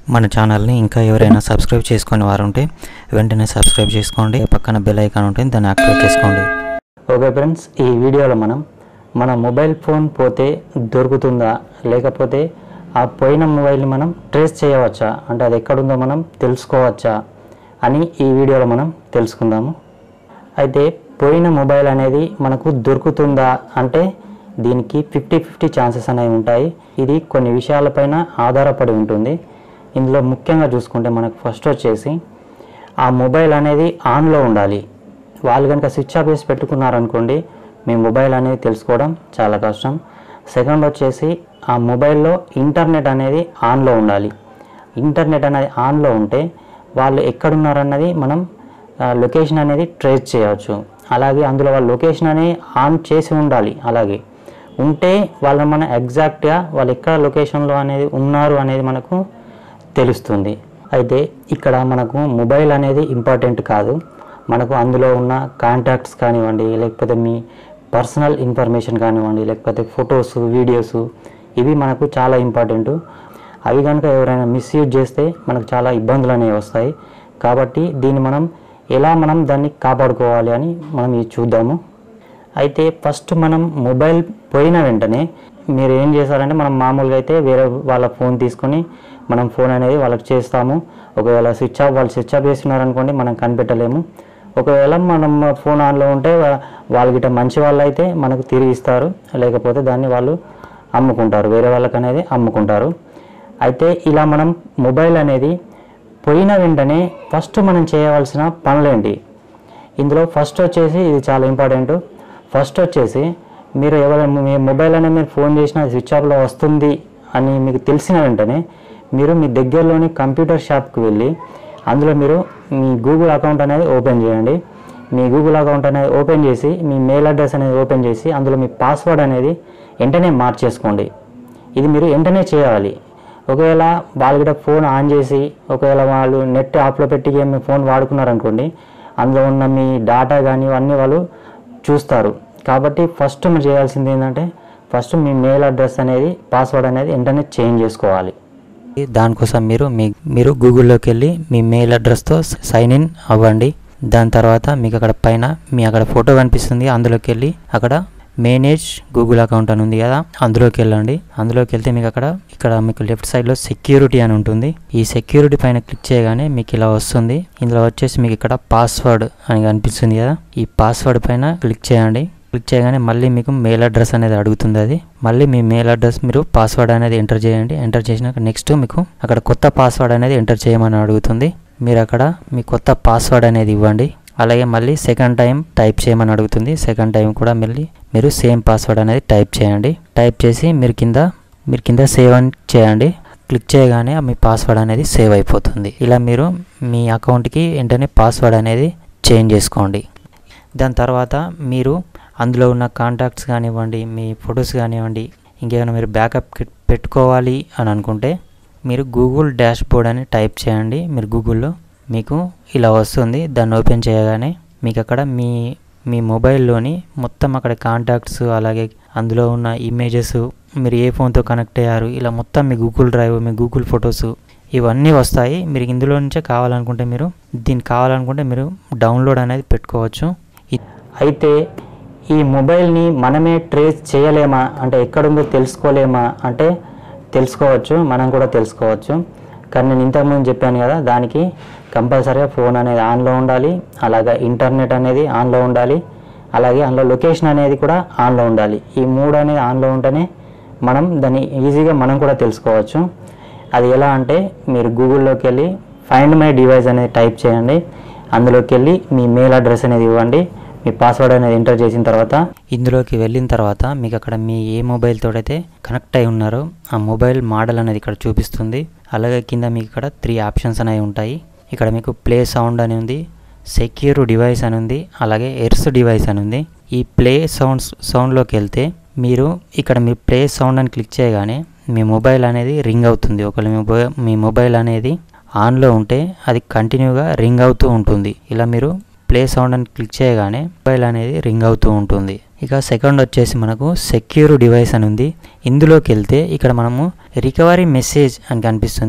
మన ఛానల్ని ఇంకా ఎవరైనా సబ్స్క్రైబ్ చేసుకుని వారు ఉంటే వెంటనే సబ్స్క్రైబ్ చేసుకోండి పక్కన బెల్ ఐకాన్ ఉంటుంది దాన్ని యాక్టివేట్ చేసుకోండి ఓకే ఫ్రెండ్స్ ఈ వీడియోలో మనం మన మొబైల్ ఫోన్ పోతే దొరుకుతుందా లేకపోతే ఆ పోయిన మొబైల్ని మనం ట్రేస్ చేయవచ్చా అంటే అది ఎక్కడుందో మనం తెలుసుకోవచ్చా అని ఈ వీడియోలో మనం తెలుసుకుందాము అయితే పోయిన మొబైల్ అనేది మనకు దొరుకుతుందా అంటే దీనికి ఫిఫ్టీ ఫిఫ్టీ ఛాన్సెస్ అనేవి ఉంటాయి ఇది కొన్ని విషయాలపైన ఆధారపడి ఉంటుంది ఇందులో ముఖ్యంగా చూసుకుంటే మనకు ఫస్ట్ వచ్చేసి ఆ మొబైల్ అనేది ఆన్లో ఉండాలి వాళ్ళు కనుక స్విచ్ ఆఫ్ చేసి పెట్టుకున్నారనుకోండి మీ మొబైల్ అనేది తెలుసుకోవడం చాలా కష్టం సెకండ్ వచ్చేసి ఆ మొబైల్లో ఇంటర్నెట్ అనేది ఆన్లో ఉండాలి ఇంటర్నెట్ అనేది ఆన్లో ఉంటే వాళ్ళు ఎక్కడున్నారన్నది మనం ఆ, లొకేషన్ అనేది ట్రేస్ చేయవచ్చు అలాగే అందులో వాళ్ళ లొకేషన్ అనేది ఆన్ చేసి ఉండాలి అలాగే ఉంటే వాళ్ళని మనం ఎగ్జాక్ట్గా వాళ్ళు ఎక్కడ లొకేషన్లో అనేది ఉన్నారు అనేది మనకు తెలుస్తుంది అయితే ఇక్కడ మనకు మొబైల్ అనేది ఇంపార్టెంట్ కాదు మనకు అందులో ఉన్న కాంటాక్ట్స్ కానివ్వండి లేకపోతే మీ పర్సనల్ ఇన్ఫర్మేషన్ కానివ్వండి లేకపోతే ఫొటోస్ వీడియోస్ ఇవి మనకు చాలా ఇంపార్టెంట్ అవి కనుక ఎవరైనా మిస్యూజ్ చేస్తే మనకు చాలా ఇబ్బందులు అనేవి వస్తాయి కాబట్టి దీన్ని మనం ఎలా మనం దాన్ని కాపాడుకోవాలి అని మనం ఇది చూద్దాము అయితే ఫస్ట్ మనం మొబైల్ పోయిన వెంటనే మీరు ఏం చేస్తారంటే మనం మామూలుగా అయితే వేరే వాళ్ళ ఫోన్ తీసుకొని మనం ఫోన్ అనేది వాళ్ళకి చేస్తాము ఒకవేళ స్విచ్ ఆఫ్ వాళ్ళు స్విచ్ ఆఫ్ చేస్తున్నారనుకోండి మనం కనిపెట్టలేము ఒకవేళ మనం ఫోన్ ఆన్లో ఉంటే వా- వాళ్ళు గిట్ట మంచి వాళ్ళు అయితే మనకు తిరిగి ఇస్తారు లేకపోతే దాన్ని వాళ్ళు అమ్ముకుంటారు వేరే వాళ్ళకి అనేది అమ్ముకుంటారు అయితే ఇలా మనం మొబైల్ అనేది పోయిన వెంటనే ఫస్ట్ మనం చేయవలసిన పనులేంటి ఇందులో ఫస్ట్ వచ్చేసి ఇది చాలా ఇంపార్టెంట్ ఫస్ట్ వచ్చేసి మీరు ఎవరైనా మీ మొబైల్ అనేది మీరు ఫోన్ చేసిన స్విచ్ ఆఫ్లో వస్తుంది అని మీకు తెలిసిన వెంటనే మీరు మీ దగ్గరలోని కంప్యూటర్ షాప్కి వెళ్ళి అందులో మీరు మీ గూగుల్ అకౌంట్ అనేది ఓపెన్ చేయండి మీ గూగుల్ అకౌంట్ అనేది ఓపెన్ చేసి మీ మెయిల్ అడ్రస్ అనేది ఓపెన్ చేసి అందులో మీ పాస్వర్డ్ అనేది వెంటనే మార్చేసుకోండి ఇది మీరు వెంటనే చేయాలి ఒకవేళ వాళ్ళు కూడా ఫోన్ ఆన్ చేసి ఒకవేళ వాళ్ళు నెట్ ఆఫ్లో పెట్టి మీ ఫోన్ వాడుకున్నారనుకోండి అందులో ఉన్న మీ డేటా కానీ ఇవన్నీ వాళ్ళు చూస్తారు కాబట్టి ఫస్ట్ మీరు చేయాల్సింది ఏంటంటే ఫస్ట్ మీ మెయిల్ అడ్రస్ అనేది పాస్వర్డ్ అనేది వెంటనే చేంజ్ చేసుకోవాలి దానికోసం మీరు మీ మీరు గూగుల్లోకి వెళ్ళి మీ మెయిల్ అడ్రస్తో సైన్ ఇన్ అవ్వండి దాని తర్వాత మీకు అక్కడ పైన మీ అక్కడ ఫోటో కనిపిస్తుంది అందులోకి వెళ్ళి అక్కడ మేనేజ్ గూగుల్ అకౌంట్ అని ఉంది కదా అందులోకి వెళ్ళండి అందులోకి వెళ్తే మీకు అక్కడ ఇక్కడ మీకు లెఫ్ట్ సైడ్లో సెక్యూరిటీ అని ఉంటుంది ఈ సెక్యూరిటీ పైన క్లిక్ చేయగానే మీకు ఇలా వస్తుంది ఇందులో వచ్చేసి మీకు ఇక్కడ పాస్వర్డ్ అని కనిపిస్తుంది కదా ఈ పాస్వర్డ్ పైన క్లిక్ చేయండి క్లిక్ చేయగానే మళ్ళీ మీకు మెయిల్ అడ్రస్ అనేది అడుగుతుంది అది మళ్ళీ మీ మెయిల్ అడ్రస్ మీరు పాస్వర్డ్ అనేది ఎంటర్ చేయండి ఎంటర్ చేసినాక నెక్స్ట్ మీకు అక్కడ కొత్త పాస్వర్డ్ అనేది ఎంటర్ చేయమని అడుగుతుంది మీరు అక్కడ మీ కొత్త పాస్వర్డ్ అనేది ఇవ్వండి అలాగే మళ్ళీ సెకండ్ టైం టైప్ చేయమని అడుగుతుంది సెకండ్ టైం కూడా మళ్ళీ మీరు సేమ్ పాస్వర్డ్ అనేది టైప్ చేయండి టైప్ చేసి మీరు కింద మీరు కింద సేవ్ అని చేయండి క్లిక్ చేయగానే మీ పాస్వర్డ్ అనేది సేవ్ అయిపోతుంది ఇలా మీరు మీ అకౌంట్కి వెంటనే పాస్వర్డ్ అనేది చేంజ్ చేసుకోండి దాని తర్వాత మీరు అందులో ఉన్న కాంటాక్ట్స్ కానివ్వండి మీ ఫొటోస్ కానివ్వండి ఇంకేమైనా మీరు బ్యాకప్ పెట్టుకోవాలి అని అనుకుంటే మీరు గూగుల్ డాష్ బోర్డ్ అని టైప్ చేయండి మీరు గూగుల్లో మీకు ఇలా వస్తుంది దాన్ని ఓపెన్ చేయగానే మీకు అక్కడ మీ మీ మొబైల్లోని మొత్తం అక్కడ కాంటాక్ట్స్ అలాగే అందులో ఉన్న ఇమేజెస్ మీరు ఏ ఫోన్తో కనెక్ట్ అయ్యారు ఇలా మొత్తం మీ గూగుల్ డ్రైవ్ మీ గూగుల్ ఫొటోస్ ఇవన్నీ వస్తాయి మీరు ఇందులో నుంచే కావాలనుకుంటే మీరు దీన్ని కావాలనుకుంటే మీరు డౌన్లోడ్ అనేది పెట్టుకోవచ్చు ఇ- అయితే ఈ మొబైల్ని మనమే ట్రేస్ చేయలేమా అంటే ఎక్కడుందో తెలుసుకోలేమా అంటే తెలుసుకోవచ్చు మనం కూడా తెలుసుకోవచ్చు కానీ నేను ఇంతకుముందు చెప్పాను కదా దానికి కంపల్సరీగా ఫోన్ అనేది ఆన్లో ఉండాలి అలాగే ఇంటర్నెట్ అనేది ఆన్లో ఉండాలి అలాగే అందులో లొకేషన్ అనేది కూడా ఆన్లో ఉండాలి ఈ మూడు అనేది ఆన్లో ఉంటేనే మనం దాన్ని ఈజీగా మనం కూడా తెలుసుకోవచ్చు అది ఎలా అంటే మీరు గూగుల్లోకి వెళ్ళి ఫైండ్ మై డివైస్ అనేది టైప్ చేయండి అందులోకి వెళ్ళి మీ మెయిల్ అడ్రస్ అనేది ఇవ్వండి మీ పాస్వర్డ్ అనేది ఎంటర్ చేసిన తర్వాత ఇందులోకి వెళ్ళిన తర్వాత మీకు అక్కడ మీ ఏ మొబైల్ తోడైతే కనెక్ట్ అయి ఉన్నారో ఆ మొబైల్ మోడల్ అనేది ఇక్కడ చూపిస్తుంది అలాగే కింద మీకు ఇక్కడ త్రీ ఆప్షన్స్ అనేవి ఉంటాయి ఇక్కడ మీకు ప్లే సౌండ్ అని ఉంది సెక్యూర్ డివైస్ అని ఉంది అలాగే ఎర్స్ డివైస్ అని ఉంది ఈ ప్లే సౌండ్స్ సౌండ్లోకి వెళ్తే మీరు ఇక్కడ మీ ప్లే సౌండ్ అని క్లిక్ చేయగానే మీ మొబైల్ అనేది రింగ్ అవుతుంది ఒకవేళ మీ మొబైల్ మీ మొబైల్ అనేది ఆన్లో ఉంటే అది కంటిన్యూగా రింగ్ అవుతూ ఉంటుంది ఇలా మీరు ప్లే సౌండ్ అని క్లిక్ చేయగానే మొబైల్ అనేది రింగ్ అవుతూ ఉంటుంది ఇక సెకండ్ వచ్చేసి మనకు సెక్యూర్ డివైస్ అని ఉంది ఇందులోకి వెళ్తే ఇక్కడ మనము రికవరీ మెసేజ్ అని కనిపిస్తుంది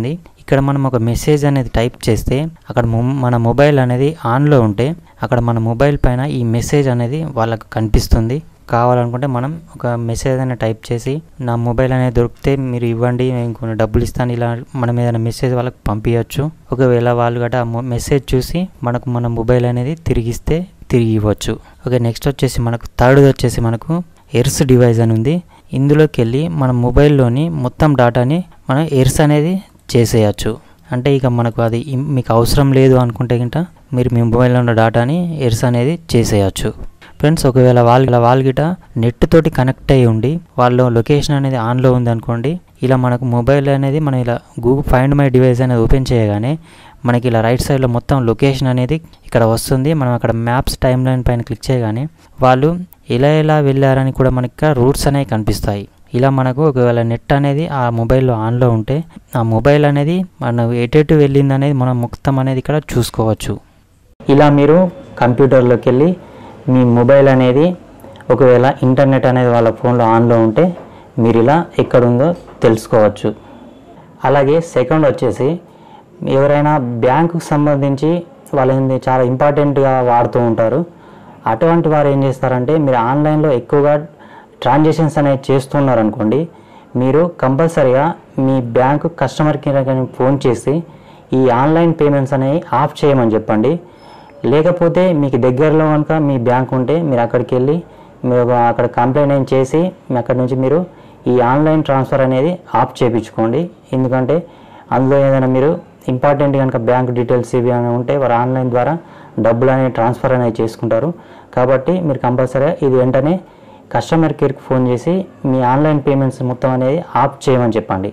ఇక్కడ మనం ఒక మెసేజ్ అనేది టైప్ చేస్తే అక్కడ మొ- మన మొబైల్ అనేది ఆన్లో ఉంటే అక్కడ మన మొబైల్ పైన ఈ మెసేజ్ అనేది వాళ్ళకు కనిపిస్తుంది కావాలనుకుంటే మనం ఒక మెసేజ్ అనేది టైప్ చేసి నా మొబైల్ అనేది దొరికితే మీరు ఇవ్వండి నేను కొన్ని డబ్బులు ఇస్తాను ఇలా మనం ఏదైనా మెసేజ్ వాళ్ళకి పంపించవచ్చు ఒకవేళ వాళ్ళు గట ఆ మొ- మెసేజ్ చూసి మనకు మన మొబైల్ అనేది తిరిగిస్తే తిరిగి ఇవ్వచ్చు ఓకే నెక్స్ట్ వచ్చేసి మనకు థర్డ్ వచ్చేసి మనకు ఎర్స్ డివైస్ అని ఉంది ఇందులోకి వెళ్ళి మన మొబైల్లోని మొత్తం డేటాని మనం ఎర్స్ అనేది చేసేయచ్చు అంటే ఇక మనకు అది ఇం- మీకు అవసరం లేదు అనుకుంటే గింట మీరు మీ మొబైల్లో ఉన్న డేటాని ఎర్స్ అనేది చేసేయచ్చు ఫ్రెండ్స్ ఒకవేళ వాళ్ళ వాళ్ళ గిట నెట్ తోటి కనెక్ట్ అయ్యి ఉండి వాళ్ళ లొకేషన్ అనేది ఆన్లో ఉంది అనుకోండి ఇలా మనకు మొబైల్ అనేది మనం ఇలా గూగుల్ ఫైండ్ మై డివైస్ అనేది ఓపెన్ చేయగానే మనకి ఇలా రైట్ సైడ్లో మొత్తం లొకేషన్ అనేది ఇక్కడ వస్తుంది మనం అక్కడ మ్యాప్స్ టైం లైన్ పైన క్లిక్ చేయగానే వాళ్ళు ఎలా ఎలా వెళ్ళారని కూడా మనకి ఇక్కడ రూట్స్ అనేవి కనిపిస్తాయి ఇలా మనకు ఒకవేళ నెట్ అనేది ఆ మొబైల్లో ఆన్లో ఉంటే ఆ మొబైల్ అనేది మనం ఎటెటు వెళ్ళింది అనేది మనం మొత్తం అనేది ఇక్కడ చూసుకోవచ్చు ఇలా మీరు కంప్యూటర్లోకి వెళ్ళి మీ మొబైల్ అనేది ఒకవేళ ఇంటర్నెట్ అనేది వాళ్ళ ఫోన్లో ఆన్లో ఉంటే మీరు ఇలా ఎక్కడుందో తెలుసుకోవచ్చు అలాగే సెకండ్ వచ్చేసి ఎవరైనా బ్యాంకుకు సంబంధించి వాళ్ళని చాలా ఇంపార్టెంట్గా వాడుతూ ఉంటారు అటువంటి వారు ఏం చేస్తారంటే మీరు ఆన్లైన్లో ఎక్కువగా ట్రాన్సాక్షన్స్ అనేవి చేస్తున్నారు అనుకోండి మీరు కంపల్సరీగా మీ బ్యాంకు కస్టమర్ కేర్ ఫోన్ చేసి ఈ ఆన్లైన్ పేమెంట్స్ అనేవి ఆఫ్ చేయమని చెప్పండి లేకపోతే మీకు దగ్గరలో కనుక మీ బ్యాంక్ ఉంటే మీరు అక్కడికి వెళ్ళి మీరు అక్కడ కంప్లైంట్ ఏం చేసి మీ అక్కడి నుంచి మీరు ఈ ఆన్లైన్ ట్రాన్స్ఫర్ అనేది ఆఫ్ చేయించుకోండి ఎందుకంటే అందులో ఏదైనా మీరు ఇంపార్టెంట్ కనుక బ్యాంక్ డీటెయిల్స్ ఇవి అని ఉంటే వారు ఆన్లైన్ ద్వారా డబ్బులు అనేవి ట్రాన్స్ఫర్ అనేది చేసుకుంటారు కాబట్టి మీరు కంపల్సరీగా ఇది వెంటనే కస్టమర్ కేర్కి ఫోన్ చేసి మీ ఆన్లైన్ పేమెంట్స్ మొత్తం అనేది ఆఫ్ చేయమని చెప్పండి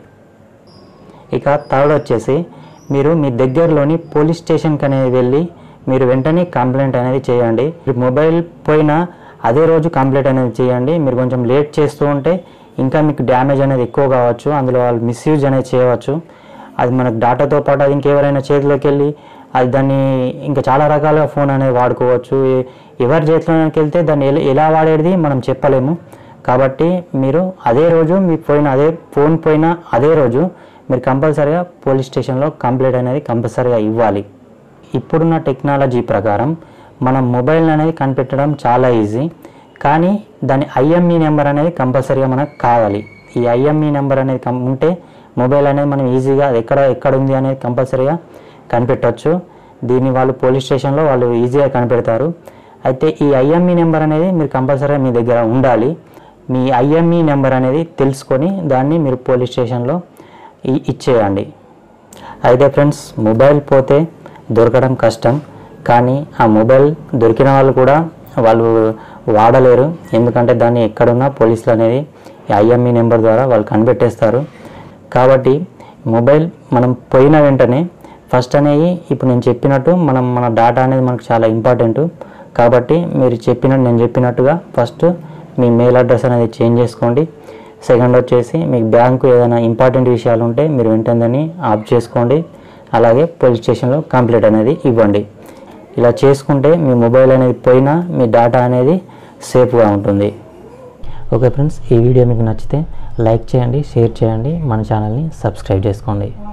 ఇక థర్డ్ వచ్చేసి మీరు మీ దగ్గరలోని పోలీస్ స్టేషన్కి అనేది వెళ్ళి మీరు వెంటనే కంప్లైంట్ అనేది చేయండి మీ మొబైల్ పోయినా అదే రోజు కంప్లైంట్ అనేది చేయండి మీరు కొంచెం లేట్ చేస్తూ ఉంటే ఇంకా మీకు డ్యామేజ్ అనేది ఎక్కువ కావచ్చు అందులో వాళ్ళు మిస్యూజ్ అనేది చేయవచ్చు అది మనకు డాటాతో పాటు అది ఇంకెవరైనా చేతిలోకి వెళ్ళి అది దాన్ని ఇంకా చాలా రకాలుగా ఫోన్ అనేది వాడుకోవచ్చు ఎ- ఎవరి చేతిలోకి వెళ్తే దాన్ని ఎలా ఎలా వాడేది మనం చెప్పలేము కాబట్టి మీరు అదే రోజు మీ పోయిన అదే ఫోన్ పోయిన అదే రోజు మీరు కంపల్సరీగా పోలీస్ స్టేషన్లో కంప్లైంట్ అనేది కంపల్సరీగా ఇవ్వాలి ఇప్పుడున్న టెక్నాలజీ ప్రకారం మనం మొబైల్ అనేది కనిపెట్టడం చాలా ఈజీ కానీ దాని ఐఎంఈ నెంబర్ అనేది కంపల్సరీగా మనకు కావాలి ఈ ఐఎంఈ నెంబర్ అనేది కం- ఉంటే మొబైల్ అనేది మనం ఈజీగా అది ఎక్కడ ఎక్కడ ఉంది అనేది కంపల్సరీగా కనిపెట్టవచ్చు దీన్ని వాళ్ళు పోలీస్ స్టేషన్లో వాళ్ళు ఈజీగా కనిపెడతారు అయితే ఈ ఐఎంఈ నెంబర్ అనేది మీరు కంపల్సరీగా మీ దగ్గర ఉండాలి మీ ఐఎంఈ నెంబర్ అనేది తెలుసుకొని దాన్ని మీరు పోలీస్ స్టేషన్లో ఇ- ఇచ్చేయండి అయితే ఫ్రెండ్స్ మొబైల్ పోతే దొరకడం కష్టం కానీ ఆ మొబైల్ దొరికిన వాళ్ళు కూడా వాళ్ళు వాడలేరు ఎందుకంటే దాన్ని ఎక్కడున్నా పోలీసులు అనేది ఐఎంఈ నెంబర్ ద్వారా వాళ్ళు కనిపెట్టేస్తారు కాబట్టి మొబైల్ మనం పోయిన వెంటనే ఫస్ట్ అనేది ఇప్పుడు నేను చెప్పినట్టు మనం మన డేటా అనేది మనకు చాలా ఇంపార్టెంట్ కాబట్టి మీరు చెప్పినట్టు నేను చెప్పినట్టుగా ఫస్ట్ మీ మెయిల్ అడ్రస్ అనేది చేంజ్ చేసుకోండి సెకండ్ వచ్చేసి మీకు బ్యాంకు ఏదైనా ఇంపార్టెంట్ విషయాలు ఉంటే మీరు వెంటనే దాన్ని ఆఫ్ చేసుకోండి అలాగే పోలీస్ స్టేషన్లో కంప్లైంట్ అనేది ఇవ్వండి ఇలా చేసుకుంటే మీ మొబైల్ అనేది పోయినా మీ డేటా అనేది సేఫ్గా ఉంటుంది ఓకే ఫ్రెండ్స్ ఈ వీడియో మీకు నచ్చితే లైక్ చేయండి షేర్ చేయండి మన ఛానల్ని సబ్స్క్రైబ్ చేసుకోండి